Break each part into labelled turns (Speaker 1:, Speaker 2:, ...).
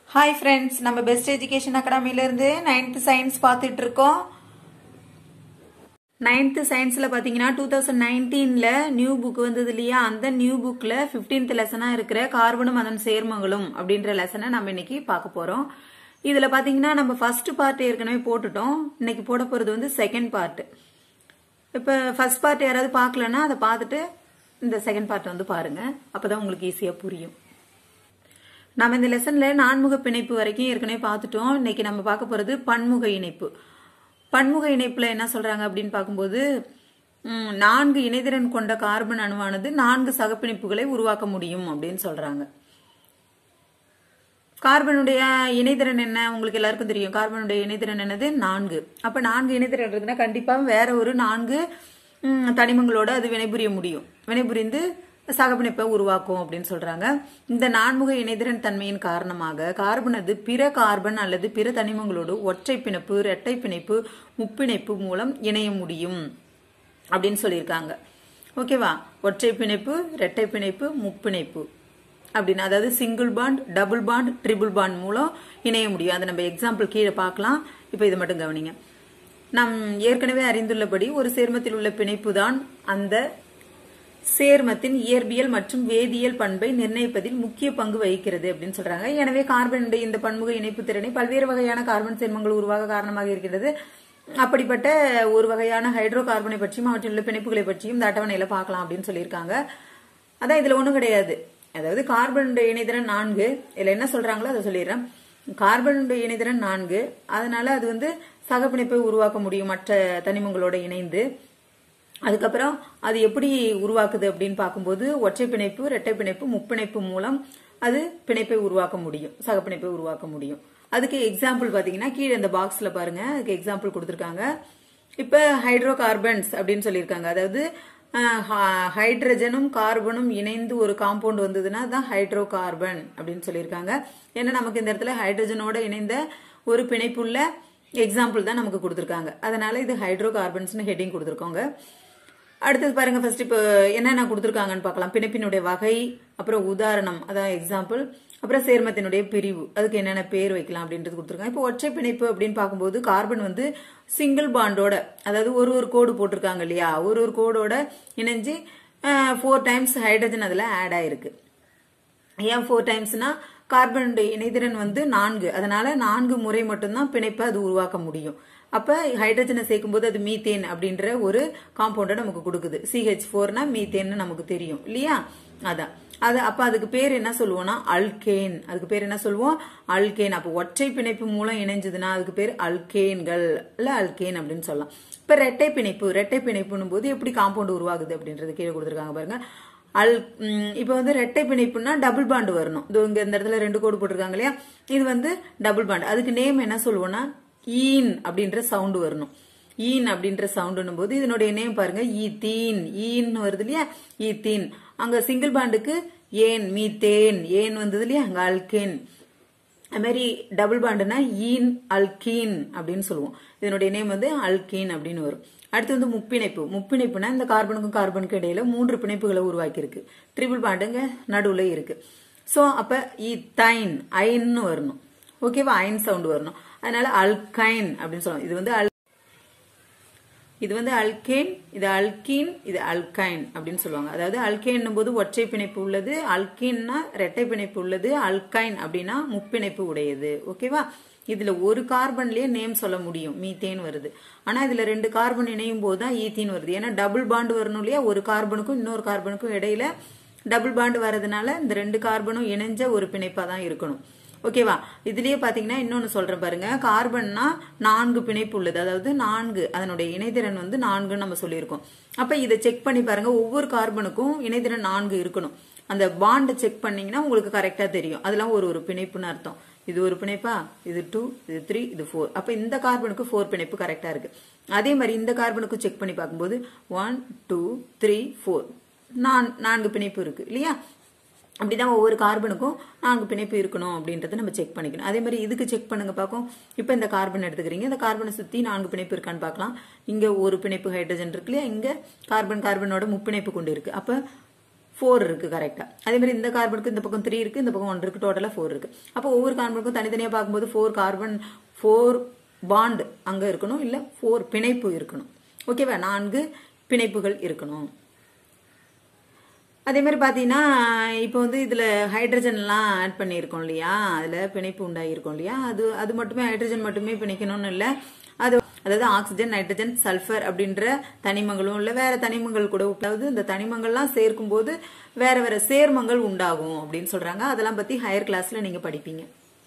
Speaker 1: hi friends நம்ம best education அகாடமிலேருந்து ninth science பார்த்துட்டு இருக்கோம் நைன்த் சயின்ஸில் பார்த்தீங்கன்னா டூ தௌசண்ட் நைன்டீனில் நியூ புக் வந்தது இல்லையா அந்த நியூ புக்கில் ஃபிஃப்டீன்த் லெசனாக இருக்கிற கார்பனும் அதன் சேர்மங்களும் அப்படின்ற லெசனை நம்ம இன்னைக்கு பார்க்க போகிறோம் இதில் பார்த்தீங்கன்னா நம்ம ஃபர்ஸ்ட் பார்ட் ஏற்கனவே போட்டுட்டோம் இன்னைக்கு போட போகிறது வந்து செகண்ட் பார்ட் இப்போ ஃபர்ஸ்ட் பார்ட் யாராவது பார்க்கலன்னா அதை பார்த்துட்டு இந்த செகண்ட் பார்ட் வந்து பாருங்க அப்பதான் உங்களுக்கு ஈஸியாக புரியும் நம்ம இந்த லெசன்ல நான்முக பிணைப்பு வரைக்கும் ஏற்கனவே பார்த்துட்டோம் இன்னைக்கு நம்ம பார்க்க போறது பன்முக இணைப்பு பன்முக இணைப்புல என்ன சொல்றாங்க அப்படின்னு பார்க்கும்போது ம், நான்கு இணைதிறன் கொண்ட கார்பன் அணுவானது நான்கு சகப்பிணைப்புகளை உருவாக்க முடியும் அப்படின்னு சொல்றாங்க கார்பனுடைய இணைதிறன் என்ன உங்களுக்கு எல்லாருக்கும் தெரியும் கார்பனுடைய இணைதிறன் என்னது நான்கு அப்ப நான்கு இணைதிறன் இருக்குன்னா கண்டிப்பா வேற ஒரு நான்கு ம், தனிமங்களோட அது வினைபுரிய முடியும் வினைபுரிந்து சகப்பிணைப்பை உருவாக்கும் அப்படின்னு சொல்றாங்க இந்த நான்முக இணைதிறன் தன்மையின் காரணமாக கார்பனது பிற கார்பன் அல்லது பிற தனிமங்களோடு ஒற்றை பிணைப்பு இரட்டை பிணைப்பு முப்பிணைப்பு மூலம் இணைய முடியும் அப்படின்னு சொல்லியிருக்காங்க ஓகேவா ஒற்றை பிணைப்பு இரட்டை பிணைப்பு முப்பிணைப்பு அப்படின்னு அதாவது single bond double bond triple bond மூலம் இணைய முடியும் அதை நம்ம எக்ஸாம்பிள் கீழே பார்க்கலாம் இப்போ இது மட்டும் கவனிங்க நாம் ஏற்கனவே அறிந்துள்ளபடி ஒரு சேர்மத்தில் உள்ள பிணைப்பு தான் அந்த சேர்மத்தின் இயற்பியல் மற்றும் வேதியியல் பண்பை நிர்ணயிப்பதில் முக்கிய பங்கு வகிக்கிறது அப்படின்னு சொல்றாங்க எனவே கார்பனுடைய இந்த பன்முக இணைப்பு திறனை பல்வேறு வகையான கார்பன் சேர்மங்கள் உருவாக காரணமாக இருக்கிறது அப்படிப்பட்ட ஒரு வகையான ஹைட்ரோ கார்பனை பற்றியும் அவற்றில் உள்ள பிணைப்புகளை பற்றியும் இந்த அட்டவணையில பார்க்கலாம் அப்படின்னு சொல்லியிருக்காங்க அதான் இதுல ஒண்ணும் கிடையாது அதாவது கார்பனுடைய இணைதிறன் நான்கு இதுல என்ன சொல்றாங்களோ அதை சொல்லிடுறேன் கார்பனுடைய இணைதிறன் நான்கு அதனால அது வந்து சகப்பிணைப்பை உருவாக்க முடியும் மற்ற தனிமங்களோட இணைந்து அதுக்கப்புறம் அது எப்படி உருவாக்குது அப்படின்னு பார்க்கும்போது ஒற்றை பிணைப்பு இரட்டை பிணைப்பு முப்பிணைப்பு மூலம் அது பிணைப்பை உருவாக்க முடியும் சகப்பிணைப்பை உருவாக்க முடியும் அதுக்கு எக்ஸாம்பிள் பாத்தீங்கன்னா கீழே இந்த பாக்ஸ்ல பாருங்க அதுக்கு எக்ஸாம்பிள் கொடுத்துருக்காங்க இப்ப ஹைட்ரோ கார்பன்ஸ் அப்படின்னு சொல்லியிருக்காங்க அதாவது அஹ், ஹ- ஹைட்ரஜனும் கார்பனும் இணைந்து ஒரு காம்பவுண்ட் வந்ததுன்னா தான் ஹைட்ரோ கார்பன் அப்படின்னு சொல்லியிருக்காங்க ஏன்னா நமக்கு இந்த இடத்துல ஹைட்ரஜனோட இணைந்த ஒரு பிணைப்புள்ள எக்ஸாம்பிள் தான் நமக்கு கொடுத்துருக்காங்க அதனால இது ஹைட்ரோ கார்பன்ஸ்னு ஹெட்டிங் கொடுத்துருக்கோங்க அடுத்தது பாருங்க ஃபர்ஸ்ட் இப்போ என்னென்ன கொடுத்துருக்காங்கன்னு பார்க்கலாம் பிணைப்பினுடைய வகை அப்புறம் உதாரணம் அதான் எக்ஸாம்பிள் அப்புறம் சேர்மத்தினுடைய பிரிவு அதுக்கு என்னென்ன பேர் வைக்கலாம் அப்படின்றது கொடுத்துருக்காங்க இப்போ ஒற்றை பிணைப்பு அப்படின்னு பார்க்கும்போது கார்பன் வந்து சிங்கிள் பாண்டோட அதாவது ஒரு ஒரு கோடு போட்டிருக்காங்க இல்லையா ஒரு ஒரு கோடோட இணைஞ்சு ஃபோர் டைம்ஸ் ஹைட்ரஜன் அதில் ஆட் ஆயிருக்கு ஏன் ஃபோர் டைம்ஸ்னா கார்பனுடைய இணைதிறன் வந்து நான்கு அதனால நான்கு முறை மட்டும்தான் பிணைப்பை அது உருவாக்க முடியும் அப்ப ஹைட்ரஜனை சேர்க்கும்போது அது மீத்தேன் அப்படின்ற ஒரு காம்பவுண்டை நமக்கு கொடுக்குது சிஹெச் ஃபோர்னா மீத்தேன்னு நமக்கு தெரியும் இல்லையா அதான் அது அப்ப அதுக்கு பேர் என்ன சொல்லுவோம்னா அல்கேன் அதுக்கு பேர் என்ன சொல்லுவோம் அல்கேன் அப்ப ஒற்றை பிணைப்பு மூலம் இணைஞ்சதுன்னா அதுக்கு பேர் அல்கேன்கள் இல்ல அல்கேன் அப்படின்னு சொல்லலாம் இப்ப ரெட்டை பிணைப்பு ரெட்டை பிணைப்புன்னும் போது எப்படி காம்பவுண்ட் உருவாகுது அப்படின்றது கீழே கொடுத்துருக்காங்க பாருங்க அல் ம், இப்ப வந்து ரெட்டை பிணைப்புனா டபுள் பாண்ட் வரணும் இதோ இங்க இந்த இடத்துல ரெண்டு கோடு போட்டிருக்காங்க இல்லையா இது வந்து டபுள் பாண்ட் அதுக்கு நேம் என்ன சொல்லுவோம்னா ஈன் அப்படின்ற சவுண்ட் வரணும் ஈன் அப்படின்ற சவுண்டுன்னும் போது இதனுடைய நேம் பாருங்க ஈத்தீன் ஈன் வருது இல்லையா ஈத்தீன் அங்க சிங்கிள் பாண்டுக்கு ஏன் மீத்தேன் ஏன் வந்தது இல்லையா அங்க அல்கேன் அது மாதிரி டபுள் பாண்டுனா ஈன் அல்கீன் அப்படின்னு சொல்லுவோம் இதனுடைய நேம் வந்து அல்கீன் அப்படின்னு வரும் அடுத்து வந்து முப்பிணைப்பு முப்பிணைப்புனா இந்த கார்பனுக்கும் கார்பனுக்கும் இடையில மூன்று பிணைப்புகளை உருவாக்கி இருக்கு ட்ரிபிள் பாண்டுங்க நடுவுல இருக்கு சோ அப்ப ஈத்தைன் ஐன்னு வரணும் ஓகேவா ஐன் சவுண்ட் வரணும் அதனால அல்கைன் அப்படின்னு சொல்லுவோம் இது வந்து அல் இது வந்து அல்கேன் இது அல்கீன் இது அல்கைன் அப்படின்னு சொல்லுவாங்க அதாவது அல்கேன் போது ஒற்றை பிணைப்பு உள்ளது அல்கீன்னா இரட்டை பிணைப்பு உள்ளது அல்கைன் அப்படின்னா முப்பிணைப்பு உடையது ஓகேவா இதுல ஒரு கார்பன்லயே நேம் சொல்ல முடியும் மீத்தேன் வருது ஆனா இதுல ரெண்டு கார்பன் இணையும் போது தான் ஈத்தீன் வருது ஏன்னா டபுள் பாண்டு வரணும் இல்லையா ஒரு கார்பனுக்கும் இன்னொரு கார்பனுக்கும் இடையில டபுள் பாண்டு வர்றதுனால இந்த ரெண்டு கார்பனும் இணைஞ்ச ஒரு பிணைப்பா தான் இருக்கணும் ஓகேவா இதுலயே பாத்தீங்கன்னா இன்னொன்னு சொல்றேன் பாருங்க கார்பன்னா நான்கு பிணைப்பு உள்ளது அதாவது நான்கு அதனுடைய இணைதிறன் வந்து நான்குன்னு நம்ம சொல்லியிருக்கோம் அப்ப இதை செக் பண்ணி பாருங்க ஒவ்வொரு கார்பனுக்கும் இணைதிறன் நான்கு இருக்கணும் அந்த பாண்டை செக் பண்ணீங்கன்னா உங்களுக்கு கரெக்டா தெரியும் அதெல்லாம் ஒரு ஒரு பிணைப்புன்னு அர்த்தம் இது ஒரு பிணைப்பா இது டூ இது த்ரீ இது ஃபோர் அப்ப இந்த கார்பனுக்கு ஃபோர் பிணைப்பு கரெக்டா இருக்கு அதே மாதிரி இந்த கார்பனுக்கு செக் பண்ணி பார்க்கும்போது ஒன் டூ த்ரீ ஃபோர் நான் நான்கு பிணைப்பு இருக்கு இல்லையா அப்படிதான் ஒவ்வொரு கார்பனுக்கும் நான்கு பிணைப்பு இருக்கணும் அப்படின்றத நம்ம செக் பண்ணிக்கணும் அதே மாதிரி இதுக்கு செக் பண்ணுங்க பார்க்கும் இப்போ இந்த கார்பன் எடுத்துக்கிறீங்க இந்த கார்பனை சுத்தி நான்கு பிணைப்பு இருக்கான்னு பார்க்கலாம் இங்க ஒரு பிணைப்பு ஹைட்ரஜன் இருக்கு இல்லையா இங்க கார்பன் கார்பனோட முப்பிணைப்பு கொண்டு இருக்கு அப்ப ஃபோர் இருக்கு கரெக்டா அதே மாதிரி இந்த கார்பனுக்கு இந்த பக்கம் த்ரீ இருக்கு இந்த பக்கம் ஒன் இருக்கு டோட்டலா ஃபோர் இருக்கு அப்போ ஒவ்வொரு கார்பனுக்கும் தனித்தனியா பார்க்கும்போது ஃபோர் கார்பன் ஃபோர் பாண்ட் அங்க இருக்கணும் இல்ல ஃபோர் பிணைப்பு இருக்கணும் ஓகேவா நான்கு பிணைப்புகள் இருக்கணும் அதே மாதிரி பார்த்தீங்கன்னா இப்போ வந்து இதில் ஹைட்ரஜன்லாம் ஆட் பண்ணியிருக்கோம் இல்லையா அதில் பிணைப்பு உண்டாகிருக்கோம் இல்லையா அது அது மட்டுமே ஹைட்ரஜன் மட்டுமே பிணைக்கணும்னு இல்லை அது அதாவது ஆக்சிஜன் நைட்ரஜன் சல்ஃபர் அப்படின்ற தனிமங்களும் இல்லை வேற தனிமங்கள் கூட அதாவது இந்த தனிமங்கள்லாம் சேர்க்கும் போது வேற வேற சேர்மங்கள் உண்டாகும் அப்படின்னு சொல்றாங்க அதெல்லாம் பத்தி ஹையர் கிளாஸ்ல நீங்க படிப்பீங்க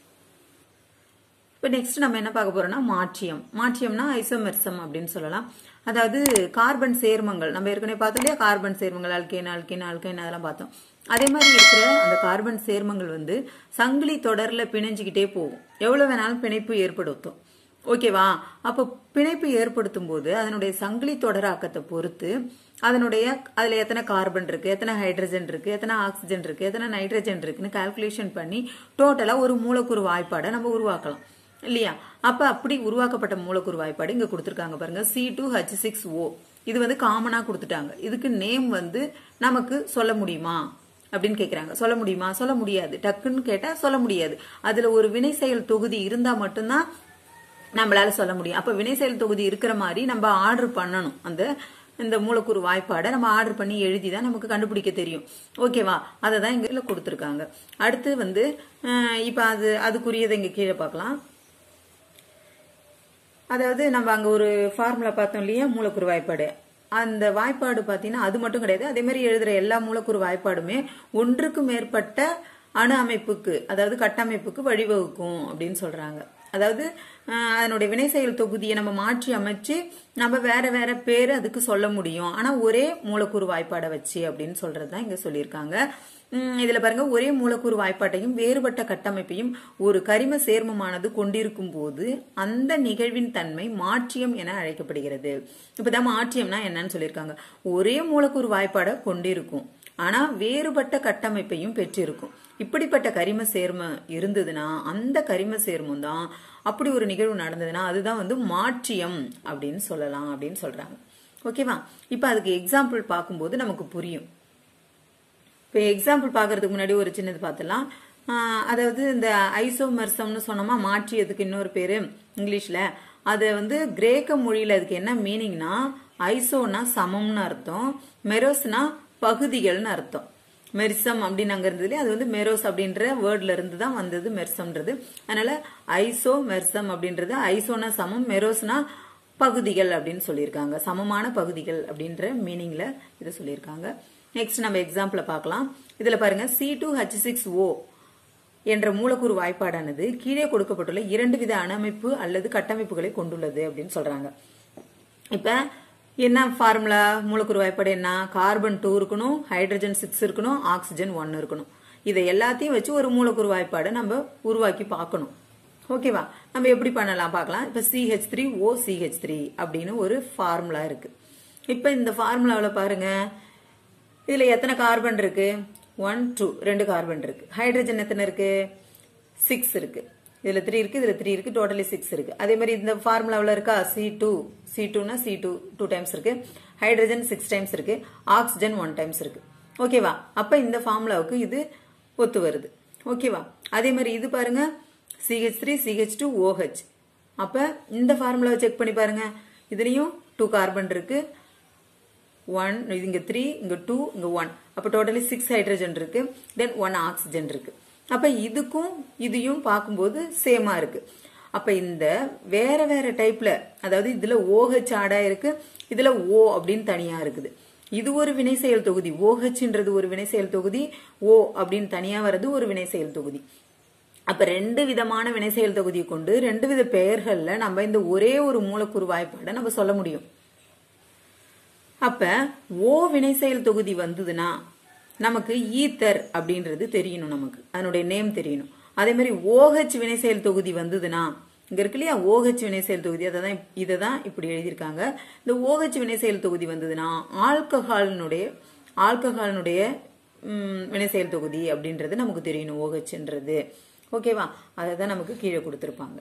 Speaker 1: இப்போ நெக்ஸ்ட் நம்ம என்ன பார்க்க போறோம்னா மாற்றியம் மாற்றியம்னா ஐசோமெர்சம் அப்படின்னு சொல்லலாம் அதாவது கார்பன் சேர்மங்கள் நம்ம ஏற்கனவே பார்த்தோம் இல்லையா கார்பன் சேர்மங்கள் அல்கேன் அல்கேன் அல்கைன் அதெல்லாம் பார்த்தோம் அதே மாதிரி இருக்கிற அந்த கார்பன் சேர்மங்கள் வந்து சங்கிலி தொடர்ல பிணைஞ்சுக்கிட்டே போகும் எவ்வளவு வேணாலும் பிணைப்பு ஏற்படுத்தும் ஓகேவா அப்போ பிணைப்பு ஏற்படுத்தும் போது அதனுடைய சங்கிலி தொடராக்கத்தை பொறுத்து அதனுடைய அதுல எத்தனை கார்பன் இருக்கு எத்தனை ஹைட்ரஜன் இருக்கு எத்தனை ஆக்சிஜன் இருக்கு எத்தனை நைட்ரஜன் இருக்குன்னு கால்குலேஷன் பண்ணி டோட்டலா ஒரு மூலக்கூறு வாய்ப்பாடை நம்ம உருவாக்கலாம் இல்லையா அப்ப அப்படி உருவாக்கப்பட்ட மூலக்கூறு வாய்ப்பாடு இங்க கொடுத்துருக்காங்க பாருங்க C two H six O இது வந்து காமனா கொடுத்துட்டாங்க இதுக்கு நேம் வந்து நமக்கு சொல்ல முடியுமா அப்படின்னு கேக்குறாங்க சொல்ல முடியுமா சொல்ல முடியாது டக்குன்னு கேட்டா சொல்ல முடியாது அதுல ஒரு வினை செயல் தொகுதி இருந்தா மட்டும்தான் நம்மளால சொல்ல முடியும் அப்ப வினை செயல் தொகுதி இருக்கிற மாதிரி நம்ம ஆர்டர் பண்ணணும் அந்த இந்த மூலக்கூறு வாய்ப்பாடை நம்ம ஆர்டர் பண்ணி எழுதி தான் நமக்கு கண்டுபிடிக்க தெரியும் ஓகேவா அதை தான் இங்க கொடுத்துருக்காங்க அடுத்து வந்து இப்ப அது அதுக்குரியதை இங்க கீழே பார்க்கலாம் அதாவது நம்ம அங்க ஒரு ஃபார்முலா பார்த்தோம் இல்லையா மூலக்கூறு வாய்ப்பாடு அந்த வாய்ப்பாடு பார்த்தீங்கன்னா அது மட்டும் கிடையாது அதே மாதிரி எழுதுற எல்லா மூலக்கூறு வாய்ப்பாடுமே ஒன்றுக்கு மேற்பட்ட அணு அமைப்புக்கு அதாவது கட்டமைப்புக்கு வழிவகுக்கும் அப்படின்னு சொல்றாங்க அதாவது அதனுடைய வினை செயல் தொகுதியை நம்ம மாற்றி அமைச்சு நம்ம வேற வேற பேர் அதுக்கு சொல்ல முடியும் ஆனா ஒரே மூலக்கூறு வாய்ப்பாடை வச்சு அப்படின்னு சொல்றதுதான் இங்க சொல்லியிருக்காங்க இதுல பாருங்க ஒரே மூலக்கூறு வாய்ப்பாட்டையும் வேறுபட்ட கட்டமைப்பையும் ஒரு கரிம சேர்மமானது கொண்டிருக்கும் போது அந்த நிகழ்வின் தன்மை மாற்றியம் என அழைக்கப்படுகிறது இப்பதான் மாற்றியம்னா என்னன்னு சொல்லியிருக்காங்க ஒரே மூலக்கூறு வாய்ப்பாடை கொண்டிருக்கும் ஆனா வேறுபட்ட கட்டமைப்பையும் பெற்றிருக்கும் இப்படிப்பட்ட கரிம சேர்மம் இருந்ததுன்னா அந்த கரிம சேர்மம் தான் அப்படி ஒரு நிகழ்வு நடந்ததுன்னா அதுதான் வந்து மாற்றியம் அப்படின்னு சொல்லலாம் அப்படின்னு சொல்றாங்க ஓகேவா இப்ப அதுக்கு எக்ஸாம்பிள் பார்க்கும்போது நமக்கு புரியும் இப்போ எக்ஸாம்பிள் பார்க்கறதுக்கு முன்னாடி ஒரு சின்னது பார்த்துலாம் அதாவது இந்த ஐசோமர்சம்னு சொன்னோமா மாற்றியதுக்கு இன்னொரு பேரு இங்கிலீஷ்ல அது வந்து கிரேக்க மொழியில அதுக்கு என்ன மீனிங்னா ஐசோனா சமம்னு அர்த்தம் மெரோஸ்னா பகுதிகள்னு அர்த்தம் மெர்சம் அப்படின்னு அங்க இருந்தது அது வந்து மெரோஸ் அப்படின்ற வேர்ட்ல இருந்து தான் வந்தது மெர்சம்ன்றது அதனால ஐசோ மெர்சம் அப்படின்றது ஐசோனா சமம் மெரோஸ்னா பகுதிகள் அப்படின்னு சொல்லியிருக்காங்க சமமான பகுதிகள் அப்படின்ற மீனிங்ல இதை சொல்லியிருக்காங்க நெக்ஸ்ட் நம்ம எக்ஸாம்பிள பார்க்கலாம் இதுல பாருங்க C two H six O என்ற மூலக்கூறு வாய்ப்பாடானது கீழே கொடுக்கப்பட்டுள்ள இரண்டு வித அணமைப்பு அல்லது கட்டமைப்புகளை கொண்டுள்ளது அப்படின்னு சொல்றாங்க இப்ப என்ன ஃபார்முலா மூலக்கூறு வாய்ப்பாடு என்ன கார்பன் டூ இருக்கணும் ஹைட்ரஜன் சிக்ஸ் இருக்கணும் ஆக்சிஜன் ஒன் இருக்கணும் இதை எல்லாத்தையும் வச்சு ஒரு மூலக்கூறு வாய்ப்பாடை நம்ம உருவாக்கி பார்க்கணும் ஓகேவா நம்ம எப்படி பண்ணலாம் பார்க்கலாம் இப்ப CH three O CH three அப்படின்னு ஒரு ஃபார்முலா இருக்கு இப்ப இந்த ஃபார்முலாவில் பாருங்க இதுல எத்தனை கார்பன் இருக்கு ஒன் டூ ரெண்டு கார்பன் இருக்கு ஹைட்ரஜன் எத்தனை இருக்கு சிக்ஸ் இருக்கு இதுல த்ரீ இருக்கு இதுல த்ரீ இருக்கு டோட்டலி சிக்ஸ் இருக்கு அதே மாதிரி இந்த ஃபார்முலாவில் இருக்கா சி டூ சி டூனா சி டூ டூ டைம்ஸ் இருக்கு ஹைட்ரஜன் சிக்ஸ் டைம்ஸ் இருக்கு ஆக்சிஜன் ஒன் டைம்ஸ் இருக்கு ஓகேவா அப்ப இந்த ஃபார்முலாவுக்கு இது ஒத்து வருது ஓகேவா அதே மாதிரி இது பாருங்க CH three CH two OH அப்ப இந்த ஃபார்முலாவை செக் பண்ணி பாருங்க இதுலயும் டூ கார்பன் இருக்கு ஒன் இங்க த்ரீ இங்க டூ இங்க ஒன் அப்ப டோட்டலி சிக்ஸ் ஹைட்ரஜன் இருக்கு தென் ஒன் ஆக்சிஜன் இருக்கு அப்ப இதுக்கும் இதையும் பார்க்கும்போது சேமா இருக்கு அப்ப இந்த வேற வேற டைப்ல அதாவது இதுல ஓஹெச் ஆடா இருக்கு இதுல ஓ அப்படின்னு தனியா இருக்குது இது ஒரு வினை செயல் தொகுதி ஓஹெச்ன்றது ஒரு வினை செயல் தொகுதி ஓ அப்படின்னு தனியா வர்றது ஒரு வினை செயல் தொகுதி அப்ப ரெண்டு விதமான வினை செயல் தொகுதியை கொண்டு ரெண்டு வித பெயர்கள்ல நம்ம இந்த ஒரே ஒரு மூலக்கூறு வாய்ப்பாடை நம்ம சொல்ல முடியும் அப்ப ஓ வினை செயல் தொகுதி வந்ததுன்னா நமக்கு ஈத்தர் அப்படின்றது தெரியணும் நமக்கு அதனுடைய நேம் தெரியணும் அதே மாதிரி ஓஹெச் வினை செயல் தொகுதி வந்ததுன்னா இங்க இருக்கு இல்லையா ஓஹெச் வினை செயல் தொகுதி அதை தான் இதை தான் இப்படி எழுதியிருக்காங்க இந்த ஓஹெச் வினை செயல் தொகுதி வந்ததுன்னா ஆல்கஹாலினுடைய ஆல்கஹாலினுடைய வினை செயல் தொகுதி அப்படின்றது நமக்கு தெரியணும் ஓஹெச்ன்றது ஓகேவா அதை தான் நமக்கு கீழே கொடுத்துருப்பாங்க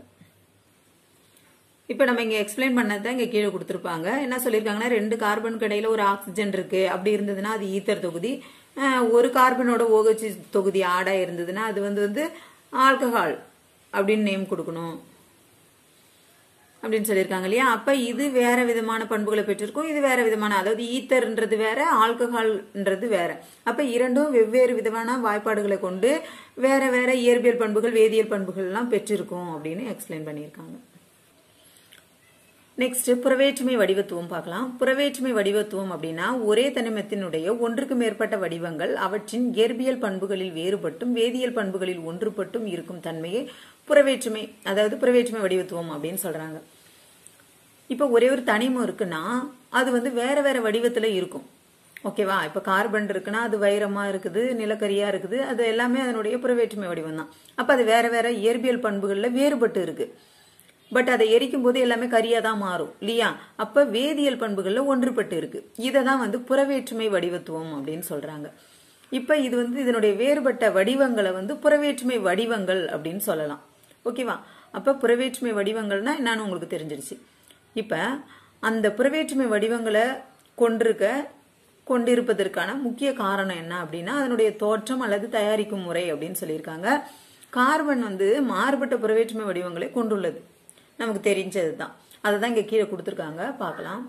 Speaker 1: இப்போ நம்ம இங்க எக்ஸ்பிளைன் பண்ணதான் இங்க கீழே கொடுத்துருப்பாங்க என்ன சொல்லியிருக்காங்கன்னா ரெண்டு கார்பனுக்கு இடையில ஒரு ஆக்சிஜன் இருக்கு அப்படி இருந்ததுன்னா அது ஈத்தர் தொகுதி அஹ், ஒரு கார்பனோட OH தொகுதி ஆடா இருந்ததுன்னா அது வந்து வந்து ஆல்கஹால் அப்படின்னு நேம் கொடுக்கணும் அப்படின்னு சொல்லியிருக்காங்க இல்லையா அப்ப இது வேற விதமான பண்புகளை பெற்றிருக்கும் இது வேற விதமான அதாவது ஈத்தர்ன்றது வேற ஆல்கஹால்ன்றது வேற அப்ப இரண்டும் வெவ்வேறு விதமான வாய்ப்பாடுகளை கொண்டு வேற வேற இயற்பியல் பண்புகள் வேதியியல் பண்புகள் எல்லாம் பெற்றிருக்கும் அப்படின்னு எக்ஸ்பிளைன் பண்ணியிருக்காங்க நெக்ஸ்ட் புறவேற்றுமை வடிவத்துவம் பார்க்கலாம் புறவேற்றுமை வடிவத்துவம் அப்படின்னா ஒரே தனிமத்தினுடைய ஒன்றுக்கு மேற்பட்ட வடிவங்கள் அவற்றின் இயற்பியல் பண்புகளில் வேறுபட்டும் வேதியியல் பண்புகளில் ஒன்றுபட்டும் இருக்கும் தன்மையை புறவேற்றுமை அதாவது புறவேற்றுமை வடிவத்துவம் அப்படின்னு சொல்றாங்க இப்ப ஒரே ஒரு தனிமம் இருக்குன்னா அது வந்து வேற வேற வடிவத்துல இருக்கும் ஓகேவா இப்ப கார்பன் இருக்குன்னா அது வைரமா இருக்குது நிலக்கரியா இருக்குது அது எல்லாமே அதனுடைய புறவேற்றுமை வடிவம் தான் அப்ப அது வேற வேற இயற்பியல் பண்புகள்ல வேறுபட்டு இருக்கு பட் அதை எரிக்கும் போது எல்லாமே கரியா தான் மாறும் இல்லையா அப்ப வேதியியல் பண்புகள்ல ஒன்றுபட்டு இருக்கு இதை தான் வந்து புறவேற்றுமை வடிவத்துவம் அப்படின்னு சொல்றாங்க இப்ப இது வந்து இதனுடைய வேறுபட்ட வடிவங்களை வந்து புறவேற்றுமை வடிவங்கள் அப்படின்னு சொல்லலாம் ஓகேவா அப்ப புறவேற்றுமை வடிவங்கள்னா என்னன்னு உங்களுக்கு தெரிஞ்சிருச்சு இப்ப அந்த புறவேற்றுமை வடிவங்களை கொண்டிருக்க கொண்டிருப்பதற்கான முக்கிய காரணம் என்ன அப்படின்னா அதனுடைய தோற்றம் அல்லது தயாரிக்கும் முறை அப்படின்னு சொல்லியிருக்காங்க கார்பன் வந்து மாறுபட்ட புறவேற்றுமை வடிவங்களை கொண்டுள்ளது நமக்கு தெரிஞ்சது தான் அதை தான் இங்க கீழே கொடுத்துருக்காங்க பார்க்கலாம்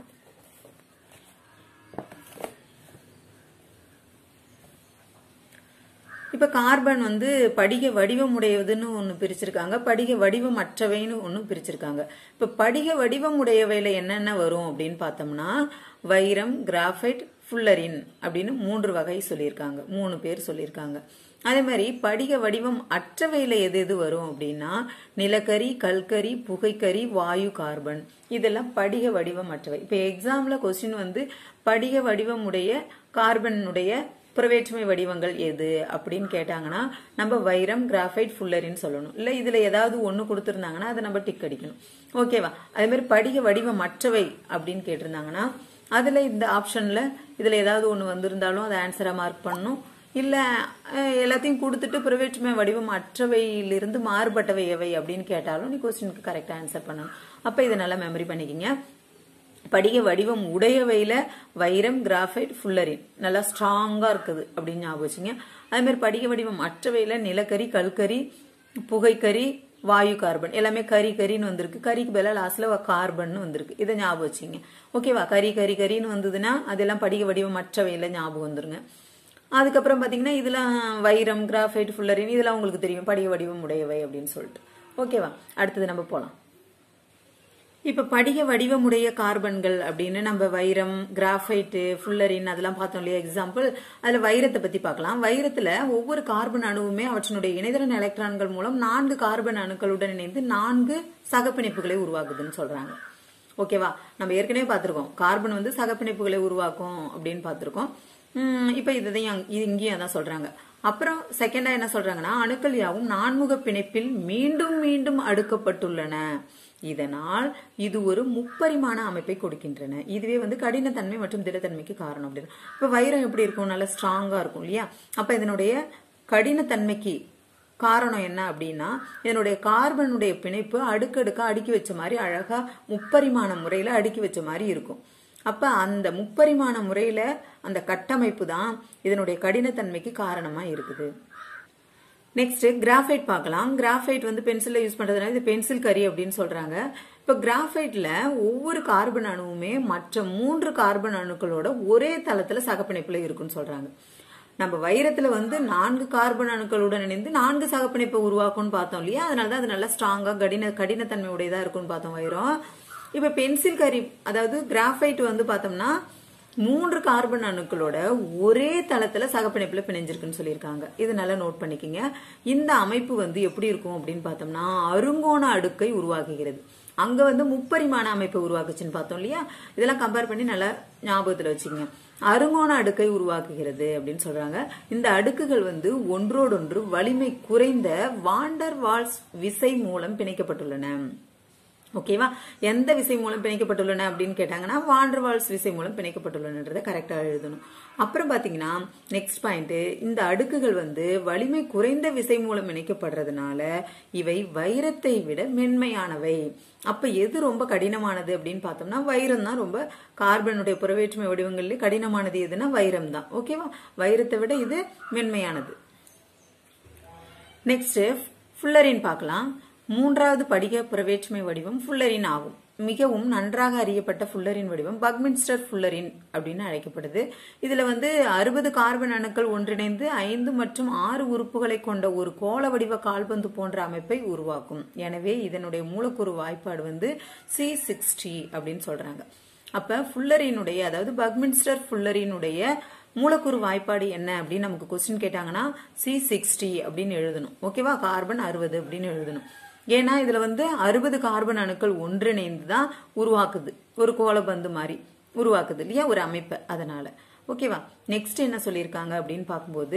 Speaker 1: இப்ப கார்பன் வந்து படிக வடிவம் உடையதுன்னு ஒண்ணு பிரிச்சிருக்காங்க படிக வடிவம் அற்றவைன்னு ஒண்ணு பிரிச்சிருக்காங்க இப்ப படிக வடிவம் உடையவையில என்னென்ன வரும் அப்படின்னு பார்த்தோம்னா வைரம் கிராஃபைட் ஃபுல்லரின் அப்படின்னு மூன்று வகை சொல்லியிருக்காங்க மூணு பேர் சொல்லியிருக்காங்க அதே மாதிரி படிக வடிவம் அற்றவையில எது எது வரும் அப்படின்னா நிலக்கரி கல்கரி புகைக்கரி வாயு கார்பன் இதெல்லாம் படிக வடிவம் அற்றவை இப்ப எக்ஸாம்ல கொஸ்டின் வந்து படிக வடிவம் உடைய கார்பனுடைய புறவேற்றுமை வடிவங்கள் எது அப்படின்னு கேட்டாங்கன்னா நம்ம வைரம் கிராஃபைட் ஃபுல்லரின்னு சொல்லணும் இல்ல இதுல ஏதாவது ஒண்ணு கொடுத்திருந்தாங்கன்னா அதை நம்ம டிக் அடிக்கணும் ஓகேவா அதே மாதிரி படிக வடிவம் மற்றவை அப்படின்னு கேட்டிருந்தாங்கன்னா அதுல இந்த ஆப்ஷன்ல இதுல ஏதாவது ஒண்ணு வந்திருந்தாலும் அதை ஆன்சரா மார்க் பண்ணணும் இல்ல அஹ், எல்லாத்தையும் கொடுத்துட்டு புறவேற்றுமை வடிவம் அற்றவையிலிருந்து மாறுபட்டவை எவை அப்படின்னு கேட்டாலும் நீ கொஸ்டினுக்கு கரெக்டா ஆன்சர் பண்ணணும் அப்ப இதை நல்லா மெமரி பண்ணிக்கிங்க படிக வடிவம் உடையவையில வைரம் கிராஃபைட் ஃபுல்லரின் நல்லா ஸ்ட்ராங்கா இருக்குது அப்படின்னு ஞாபகம் வச்சுங்க அதே மாதிரி படிக வடிவம் அற்றவையில நிலக்கரி கல்கரி புகைக்கரி வாயு கார்பன் எல்லாமே கரி கரின்னு வந்திருக்கு கரிக்கு பதிலா லாஸ்ட்ல கார்பன் வந்திருக்கு இதை ஞாபகம் வச்சுங்க ஓகேவா கரி கரி கரின்னு வந்ததுன்னா அதெல்லாம் படிக வடிவம் அற்றவையில ஞாபகம் வந்துருங்க அதுக்கப்புறம் பாத்தீங்கன்னா இதெல்லாம் வைரம் கிராஃபைட் ஃபுல்லரின் இதெல்லாம் உங்களுக்கு தெரியும் படிக வடிவம் உடையவை அப்படின்னு சொல்லிட்டு ஓகேவா அடுத்தது நம்ம போலாம் இப்ப படிக வடிவமுடைய கார்பன்கள் அப்படின்னு நம்ம வைரம் கிராஃபைட்டு ஃபுல்லரின் அதெல்லாம் பார்த்தோம் இல்லையா எக்ஸாம்பிள் அதுல வைரத்தை பத்தி பார்க்கலாம் வைரத்துல ஒவ்வொரு கார்பன் அணுவுமே அவற்றினுடைய இணைதிறன் எலக்ட்ரான்கள் மூலம் நான்கு கார்பன் அணுக்களுடன் இணைந்து நான்கு சகப்பிணைப்புகளை உருவாக்குதுன்னு சொல்றாங்க ஓகேவா நம்ம ஏற்கனவே பார்த்திருக்கோம் கார்பன் வந்து சகப்பிணைப்புகளை உருவாக்கும் அப்படின்னு பார்த்திருக்கோம் உம் இப்ப இதையும் இது இங்கேயும் அதான் சொல்றாங்க அப்புறம் செகண்டா என்ன சொல்றாங்கன்னா அணுக்கள் யாவும் நான்முக பிணைப்பில் மீண்டும் மீண்டும் அடுக்கப்பட்டுள்ளன இதனால் இது ஒரு முப்பரிமாண அமைப்பை கொடுக்கின்றன இதுவே வந்து கடினத்தன்மை மற்றும் திடத்தன்மைக்கு காரணம் அப்படின்னு இப்ப வைரம் எப்படி இருக்கும் நல்லா ஸ்ட்ராங்கா இருக்கும் இல்லையா அப்ப இதனுடைய கடினத்தன்மைக்கு காரணம் என்ன அப்படின்னா இதனுடைய கார்பனுடைய பிணைப்பு அடுக்கடுக்கா அடுக்கி வச்ச மாதிரி அழகா முப்பரிமாண முறையில அடுக்கி வச்ச மாதிரி இருக்கும் அப்ப அந்த முப்பரிமாண முறையில அந்த கட்டமைப்பு தான் இதனுடைய கடினத்தன்மைக்கு காரணமா இருக்குது நெக்ஸ்ட் கிராஃபைட் பார்க்கலாம் கிராஃபைட் வந்து பென்சில்ல யூஸ் பண்றதுனால இது பென்சில் கரி அப்படின்னு சொல்றாங்க இப்ப கிராஃபைட்ல ஒவ்வொரு கார்பன் அணுவுமே மற்ற மூன்று கார்பன் அணுக்களோட ஒரே தளத்துல சகப்பிணைப்புல இருக்குன்னு சொல்றாங்க நம்ம வைரத்துல வந்து நான்கு கார்பன் அணுக்களுடன் இணைந்து நான்கு சகப்பிணைப்பை உருவாக்கும்னு பார்த்தோம் இல்லையா அதனாலதான் அது நல்லா ஸ்ட்ராங்கா கடின கடினத்தன்மை உடையதா இருக்கும்னு பார்த்தோம் வைரம் இப்ப பென்சில் கரி அதாவது கிராஃபைட் வந்து பார்த்தோம்னா மூன்று கார்பன் அணுக்களோட ஒரே தளத்துல சகப்பிணைப்புல பிணைஞ்சிருக்குன்னு சொல்லியிருக்காங்க இது நல்லா நோட் பண்ணிக்கங்க இந்த அமைப்பு வந்து எப்படி இருக்கும் அப்படின்னு பார்த்தோம்னா அருங்கோண அடுக்கை உருவாக்குகிறது அங்க வந்து முப்பரிமாண அமைப்பை உருவாக்குச்சுன்னு பார்த்தோம் இல்லையா இதெல்லாம் கம்பேர் பண்ணி நல்லா ஞாபகத்துல வச்சுக்கங்க அருங்கோண அடுக்கை உருவாக்குகிறது அப்படின்னு சொல்றாங்க இந்த அடுக்குகள் வந்து ஒன்றோடொன்று வலிமை குறைந்த வாண்டர் வால்ஸ் விசை மூலம் பிணைக்கப்பட்டுள்ளன ஓகேவா எந்த விசை மூலம் பிணைக்கப்பட்டுள்ளன அப்படின்னு கேட்டாங்கன்னா வாண்டர்வால்ஸ் விசை மூலம் பிணைக்கப்பட்டுள்ளனன்றதை கரெக்டா எழுதணும் அப்புறம் பாத்தீங்கன்னா நெக்ஸ்ட் பாயிண்ட் இந்த அடுக்குகள் வந்து வலிமை குறைந்த விசை மூலம் இணைக்கப்படுறதுனால இவை வைரத்தை விட மென்மையானவை அப்ப எது ரொம்ப கடினமானது அப்படின்னு பார்த்தோம்னா வைரம் தான் ரொம்ப கார்பனுடைய புறவேற்றுமை வடிவங்கள்ல கடினமானது எதுனா வைரம் தான் ஓகேவா வைரத்தை விட இது மென்மையானது நெக்ஸ்ட் ஃபுல்லரின் பார்க்கலாம் மூன்றாவது படிக புறவேற்றுமை வடிவம் ஃபுல்லரின் ஆகும் மிகவும் நன்றாக அறியப்பட்ட ஃபுல்லரின் வடிவம் பக்மின்ஸ்டர் ஃபுல்லரின் அப்படின்னு அழைக்கப்படுது இதுல வந்து அறுபது கார்பன் அணுக்கள் ஒன்றிணைந்து ஐந்து மற்றும் ஆறு உறுப்புகளை கொண்ட ஒரு கோள வடிவ கால்பந்து போன்ற அமைப்பை உருவாக்கும் எனவே இதனுடைய மூலக்கூறு வாய்ப்பாடு வந்து சி சிக்ஸ்டி அப்படின்னு சொல்றாங்க அப்ப ஃபுல்லரினுடைய அதாவது பக்மின்ஸ்டர் ஃபுல்லரினுடைய மூலக்கூறு வாய்ப்பாடு என்ன அப்படின்னு நமக்கு கொஸ்டின் கேட்டாங்கன்னா சி சிக்ஸ்டி அப்படின்னு எழுதணும் ஓகேவா கார்பன் அறுபது அப்படின்னு எழுதணும் ஏன்னா இதுல வந்து அறுபது கார்பன் அணுக்கள் ஒன்றிணைந்து தான் உருவாக்குது ஒரு கோலபந்து மாதிரி உருவாக்குது இல்லையா ஒரு அமைப்பை அதனால ஓகேவா நெக்ஸ்ட் என்ன சொல்லியிருக்காங்க அப்படின்னு பார்க்கும்போது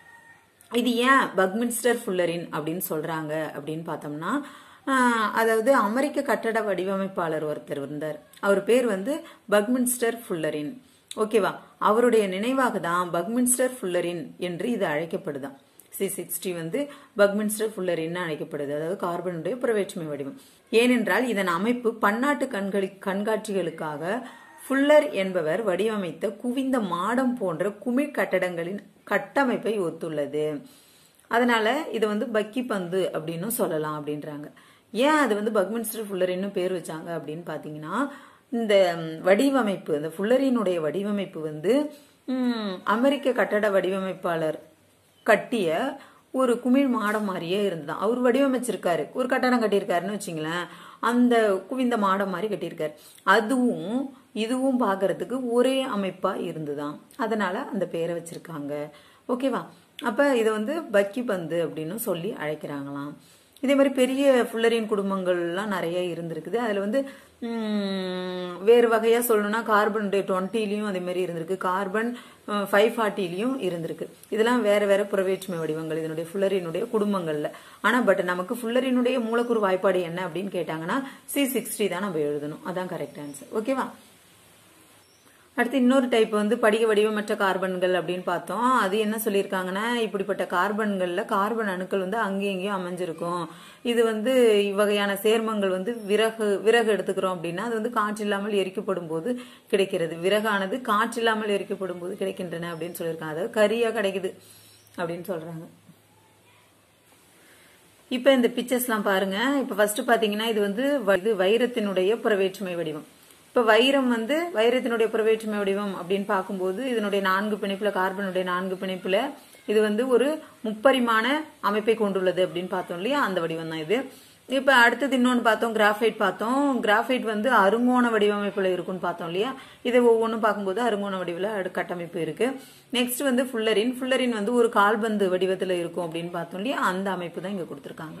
Speaker 1: இது ஏன் பக்மின்ஸ்டர் ஃபுல்லரின் அப்படின்னு சொல்றாங்க அப்படின்னு பார்த்தோம்னா ஆஹ், அதாவது அமெரிக்க கட்டட வடிவமைப்பாளர் ஒருத்தர் இருந்தார் அவர் பேர் வந்து பக்மின்ஸ்டர் ஃபுல்லரின் ஓகேவா அவருடைய நினைவாக தான் பக்மின்ஸ்டர் ஃபுல்லரின் என்று இது அழைக்கப்படுதாம் சி சிக்ஸ்டி வந்து பக்மின்ஸ்டர் ஃபுல்லரின் அழைக்கப்படுது அதாவது கார்பனுடைய புறவேற்றுமை வடிவம் ஏனென்றால் இதன் அமைப்பு பன்னாட்டு கண்களி கண்காட்சிகளுக்காக ஃபுல்லர் என்பவர் வடிவமைத்த குவிந்த மாடம் போன்ற குமிழ் கட்டடங்களின் கட்டமைப்பை ஒத்துள்ளது அதனால இது வந்து பக்கி பந்து அப்படின்னு சொல்லலாம் அப்படின்றாங்க ஏன் அது வந்து பக்மின்ஸ்டர் ஃபுல்லரின்னு பேர் வச்சாங்க அப்படின்னு பாத்தீங்கன்னா இந்த ம், வடிவமைப்பு இந்த ஃபுல்லரினுடைய வடிவமைப்பு வந்து ம், அமெரிக்க கட்டட வடிவமைப்பாளர் கட்டிய ஒரு குமிழ் மாடம் மாதிரியே இருந்ததாம் அவர் வடிவமைச்சிருக்காரு ஒரு கட்டடம் கட்டியிருக்காருன்னு வச்சுங்களேன் அந்த குவிந்த மாடம் மாதிரி கட்டியிருக்காரு அதுவும் இதுவும் பார்க்கறதுக்கு ஒரே அமைப்பா இருந்துதான் அதனால அந்த பேரை வச்சிருக்காங்க ஓகேவா அப்ப இதை வந்து பக்கி பந்து அப்படின்னு சொல்லி அழைக்கிறாங்களாம் இதே மாதிரி பெரிய ஃபுல்லரின் குடும்பங்கள்லாம் நிறைய இருந்திருக்குது அதுல வந்து ம், வேறு வகையா சொல்லணும்னா கார்பன் டுவெண்ட்டிலையும் அதே மாதிரி இருந்திருக்கு கார்பன் ஃபைவ் ஃபார்ட்டிலையும் இருந்திருக்கு இதெல்லாம் வேற வேற புறவேற்றுமை வடிவங்கள் இதனுடைய ஃபுல்லரினுடைய குடும்பங்கள்ல ஆனா பட் நமக்கு ஃபுல்லரினுடைய மூலக்கூறு வாய்ப்பாடு என்ன அப்படின்னு கேட்டாங்கன்னா சி சிக்ஸ்டி தான் நம்ம எழுதணும் அதான் கரெக்ட் ஆன்சர் ஓகேவா அடுத்து இன்னொரு டைப் வந்து படிக வடிவமற்ற கார்பன்கள் அப்படின்னு பார்த்தோம் அது என்ன சொல்லியிருக்காங்கன்னா இப்படிப்பட்ட கார்பன்கள்ல கார்பன் அணுக்கள் வந்து அங்கேயும் இங்கேயும் அமைஞ்சிருக்கும் இது வந்து இவ்வகையான சேர்மங்கள் வந்து விறகு விறகு எடுத்துக்கிறோம் அப்படின்னா அது வந்து காற்றில்லாமல் எரிக்கப்படும் போது கிடைக்கிறது விறகானது காற்றில்லாமல் எரிக்கப்படும் போது கிடைக்கின்றன அப்படின்னு சொல்லியிருக்காங்க அதாவது கரியா கிடைக்குது அப்படின்னு சொல்றாங்க இப்ப இந்த பிக்சர்ஸ்லாம் பாருங்க இப்ப ஃபர்ஸ்ட் பாத்தீங்கன்னா இது வந்து வ- இது வைரத்தினுடைய புறவேற்றுமை வடிவம் இப்ப வைரம் வந்து வைரத்தினுடைய புறவேற்றுமை வடிவம் அப்படின்னு பார்க்கும்போது இதனுடைய நான்கு பிணைப்புல கார்பனுடைய நான்கு பிணைப்புல இது வந்து ஒரு முப்பரிமாண அமைப்பை கொண்டுள்ளது அப்படின்னு பார்த்தோம் இல்லையா அந்த வடிவம் தான் இது இப்ப அடுத்தது இன்னொன்னு பார்த்தோம் கிராஃபைட் பார்த்தோம் கிராஃபைட் வந்து அருங்கோண வடிவமைப்புல இருக்கும்னு பார்த்தோம் இல்லையா இதை ஒவ்வொன்றும் பார்க்கும்போது அருங்கோண வடிவில் அடு- கட்டமைப்பு இருக்கு நெக்ஸ்ட் வந்து ஃபுல்லரின் ஃபுல்லரின் வந்து ஒரு கால்பந்து வடிவத்துல இருக்கும் அப்படின்னு பார்த்தோம் இல்லையா அந்த அமைப்பு தான் இங்க கொடுத்திருக்காங்க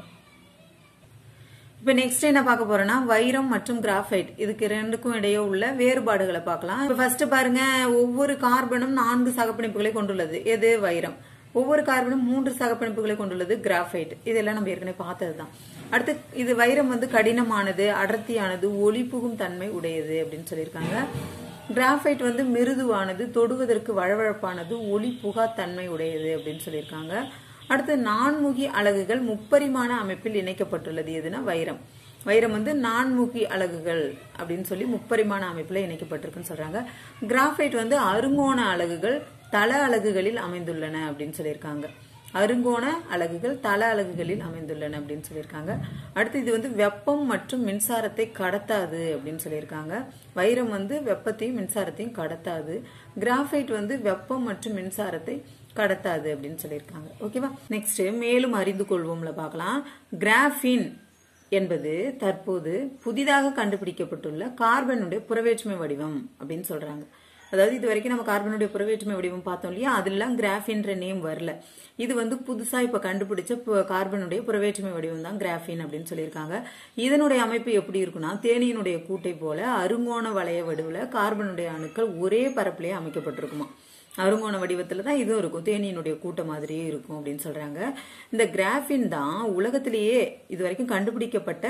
Speaker 1: இப்ப நெக்ஸ்ட் என்ன பார்க்க போறோம்னா வைரம் மற்றும் கிராஃபைட் இதுக்கு ரெண்டுக்கும் இடையே உள்ள வேறுபாடுகளை பார்க்கலாம் இப்ப ஃபர்ஸ்ட் பாருங்க ஒவ்வொரு கார்பனும் நான்கு சகப்பிணைப்புகளை கொண்டுள்ளது எது வைரம் ஒவ்வொரு கார்பனும் மூன்று சகப்பிணைப்புகளை கொண்டுள்ளது கிராஃபைட் இதெல்லாம் நம்ம ஏற்கனவே பார்த்ததுதான் அடுத்து இது வைரம் வந்து கடினமானது அடர்த்தியானது ஒளி புகும் தன்மை உடையது அப்படின்னு சொல்லியிருக்காங்க கிராஃபைட் வந்து மிருதுவானது தொடுவதற்கு வழவழப்பானது ஒளி புகா தன்மை உடையது அப்படின்னு சொல்லியிருக்காங்க அடுத்து நான்முகி அலகுகள் முப்பரிமாண அமைப்பில் இணைக்கப்பட்டுள்ளது எதுனா வைரம் வைரம் வந்து நான்முகி அலகுகள் அப்படின்னு சொல்லி முப்பரிமாண அமைப்புல இணைக்கப்பட்டிருக்குன்னு சொல்றாங்க கிராஃபைட் வந்து அருங்கோண அலகுகள் தள அலகுகளில் அமைந்துள்ளன அப்படின்னு சொல்லியிருக்காங்க அருங்கோண அலகுகள் தள அலகுகளில் அமைந்துள்ளன அப்படின்னு சொல்லியிருக்காங்க அடுத்து இது வந்து வெப்பம் மற்றும் மின்சாரத்தை கடத்தாது அப்படின்னு சொல்லியிருக்காங்க வைரம் வந்து வெப்பத்தையும் மின்சாரத்தையும் கடத்தாது கிராஃபைட் வந்து வெப்பம் மற்றும் மின்சாரத்தை கடத்தாது அப்படின்னு சொல்லியிருக்காங்க ஓகேவா நெக்ஸ்ட் மேலும் அறிந்து கொள்வோம்ல பார்க்கலாம் கிராஃபின் என்பது தற்போது புதிதாக கண்டுபிடிக்கப்பட்டுள்ள கார்பனுடைய புறவேற்றுமை வடிவம் அப்படின்னு சொல்றாங்க அதாவது இது வரைக்கும் நம்ம கார்பனுடைய புறவேற்றுமை வடிவம் பார்த்தோம் இல்லையா அதெல்லாம் கிராஃபின்ற நேம் வரல இது வந்து புதுசா இப்ப கண்டுபிடிச்ச பு- கார்பனுடைய புறவேற்றுமை வடிவம் தான் கிராஃபின் அப்படின்னு சொல்லியிருக்காங்க இதனுடைய அமைப்பு எப்படி இருக்குன்னா தேனியினுடைய கூட்டை போல அருங்கோண வளைய வடிவுல கார்பனுடைய அணுக்கள் ஒரே பரப்பிலே அமைக்கப்பட்டிருக்குமா அருங்கோண வடிவத்துல தான் இதுவும் இருக்கும் தேனியினுடைய கூட்டம் மாதிரியே இருக்கும் அப்படின்னு சொல்றாங்க இந்த கிராஃபின் தான் உலகத்திலேயே இது வரைக்கும் கண்டுபிடிக்கப்பட்ட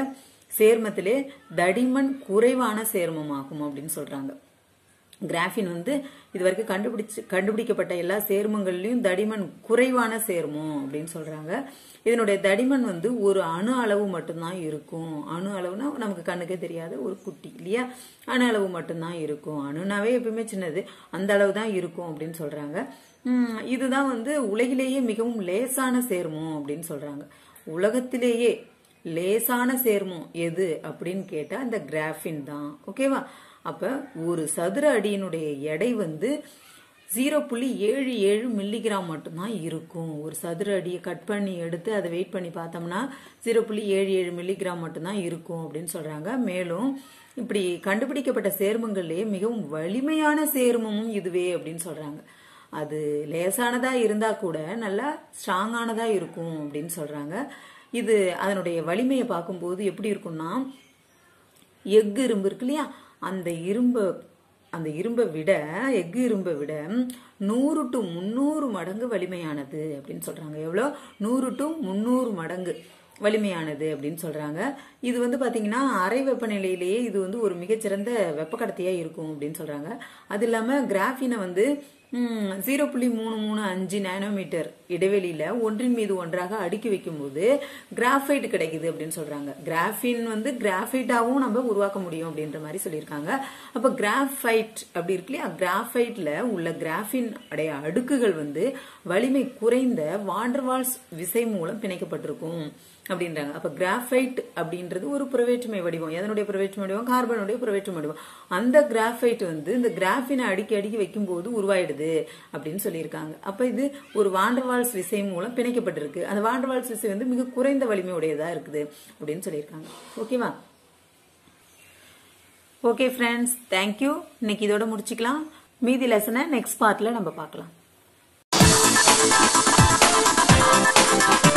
Speaker 1: சேர்மத்திலே தடிமன் குறைவான சேர்மமாகும் அப்படின்னு சொல்றாங்க கிராஃபின் வந்து இது வரைக்கும் கண்டுபிடிச்சு கண்டுபிடிக்கப்பட்ட எல்லா சேர்மங்கள்லயும் தடிமன் குறைவான சேர்மம் அப்படின்னு சொல்றாங்க இதனுடைய தடிமன் வந்து ஒரு அணு அளவு மட்டும்தான் இருக்கும் அணு அளவுனா நமக்கு கண்ணுக்கே தெரியாத ஒரு குட்டி இல்லையா அணு அளவு மட்டும்தான் இருக்கும் அணுனாவே எப்பவுமே சின்னது அந்த அளவு தான் இருக்கும் அப்படின்னு சொல்றாங்க உம், இதுதான் வந்து உலகிலேயே மிகவும் லேசான சேர்மம் அப்படின்னு சொல்றாங்க உலகத்திலேயே லேசான சேர்மம் எது அப்படின்னு கேட்டா இந்த கிராஃபின் தான் ஓகேவா அப்ப ஒரு சதுர அடியினுடைய எடை வந்து ஜீரோ புள்ளி ஏழு ஏழு மில்லிகிராம் மட்டும்தான் இருக்கும் ஒரு சதுர அடியை கட் பண்ணி எடுத்து அதை வெயிட் பண்ணி பார்த்தோம்னா ஜீரோ புள்ளி ஏழு ஏழு மில்லிகிராம் மட்டும்தான் இருக்கும் அப்படின்னு சொல்றாங்க மேலும் இப்படி கண்டுபிடிக்கப்பட்ட சேர்மங்கள்லயே மிகவும் வலிமையான சேர்மமும் இதுவே அப்படின்னு சொல்றாங்க அது லேசானதா இருந்தா கூட நல்லா ஸ்ட்ராங்கானதா இருக்கும் அப்படின்னு சொல்றாங்க இது அதனுடைய வலிமையை பார்க்கும்போது எப்படி இருக்கும்னா எஃகு இரும்பு இருக்கு இல்லையா அந்த இரும்பை அந்த இரும்பை விட எஃகு இரும்பை விட நூறு டு முந்நூறு மடங்கு வலிமையானது அப்படின்னு சொல்றாங்க எவ்வளோ நூறு டு முந்நூறு மடங்கு வலிமையானது அப்படின்னு சொல்றாங்க இது வந்து பாத்தீங்கன்னா அறை வெப்பநிலையிலேயே இது வந்து ஒரு மிகச்சிறந்த வெப்பக்கடத்தியா இருக்கும் அப்படின்னு சொல்றாங்க அது இல்லாம கிராஃபினை வந்து ஜீரோ புள்ளி மூணு மூணு அஞ்சு நானோமீட்டர் இடைவெளியில ஒன்றின் மீது ஒன்றாக அடுக்கி வைக்கும்போது கிராஃபைட் கிடைக்குது அப்படின்னு சொல்றாங்க கிராஃபின் வந்து கிராஃபைட்டாவும் நம்ம உருவாக்க முடியும் அப்படின்ற மாதிரி சொல்லியிருக்காங்க அப்ப கிராஃபைட் அப்படி இருக்கு இல்லையா கிராஃபைட்ல உள்ள கிராஃபின் அடைய அடுக்குகள் வந்து வலிமை குறைந்த வாண்டர்வால்ஸ் விசை மூலம் பிணைக்கப்பட்டிருக்கும் அப்படின்றாங்க அப்ப கிராஃபைட் அப்படின்றது ஒரு புறவேற்றுமை வடிவம் எதனுடைய புறவேற்றுமை வடிவம் கார்பனுடைய புறவேற்றுமை வடிவம் அந்த கிராஃபைட் வந்து இந்த கிராஃபினை அடுக்கி அடுக்கி வைக்கும்போது உருவாயிடுது அப்படின்னு சொல்லியிருக்காங்க அப்ப இது ஒரு வாண்டர்வால்ஸ் விசை மூலம் பிணைக்கப்பட்டிருக்கு அந்த வாண்டர்வால்ஸ் விசை வந்து மிக குறைந்த வலிமை உடையதா இருக்குது அப்படின்னு சொல்லியிருக்காங்க ஓகேவா ஓகே ஃப்ரெண்ட்ஸ் தேங்க்யூ இன்னைக்கு இதோட முடிச்சுக்கலாம் மீதி லெசனை நெக்ஸ்ட் பார்ட்ல நம்ம பார்க்கலாம்